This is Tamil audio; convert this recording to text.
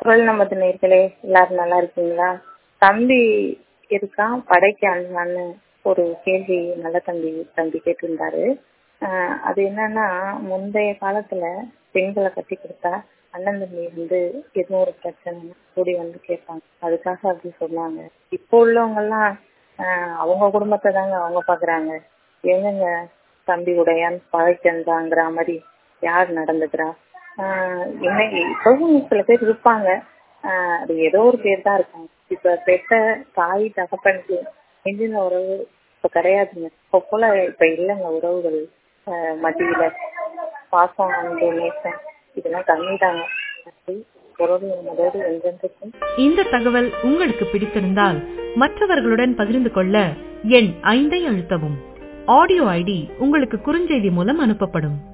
குரல் நமது நேர்களே எல்லாரும் நல்லா இருக்கீங்களா தம்பி இருக்கான் படைக்கு அண்ணான்னு ஒரு கேள்வி நல்ல தம்பி தம்பி கேட்டிருந்தாரு ஆஹ் அது என்னன்னா முந்தைய காலத்துல பெண்களை கட்டி கொடுத்தா அண்ணன் தம்பி வந்து எதுவும் ஒரு பிரச்சனை கூடி வந்து கேட்பாங்க அதுக்காக அப்படி சொன்னாங்க இப்போ உள்ளவங்க எல்லாம் ஆஹ் அவங்க குடும்பத்தை தாங்க அவங்க பாக்குறாங்க எங்கங்க தம்பி உடையான் பழைக்கந்தாங்கிற மாதிரி யார் நடந்துக்கிறா ஆஹ் என்ன இப்பவும் சில பேர் இருப்பாங்க ஆஹ் அது ஏதோ ஒரு பேர் தான் இருக்காங்க இப்ப பெத்த தாய் தகப்பனுக்கு மிஞ்சின உறவு இப்ப கிடையாதுங்க இப்ப போல இப்ப இல்லைங்க உறவுகள் ஆஹ் மத்தியில பாசம் அன்பு நேசம் இதெல்லாம் கம்மிதாங்க உறவு என்பதோடு என்றென்றைக்கும் இந்த தகவல் உங்களுக்கு பிடித்திருந்தால் மற்றவர்களுடன் பகிர்ந்து கொள்ள எண் ஐந்தை அழுத்தவும் ஆடியோ ஐடி உங்களுக்கு குறுஞ்செய்தி மூலம் அனுப்பப்படும்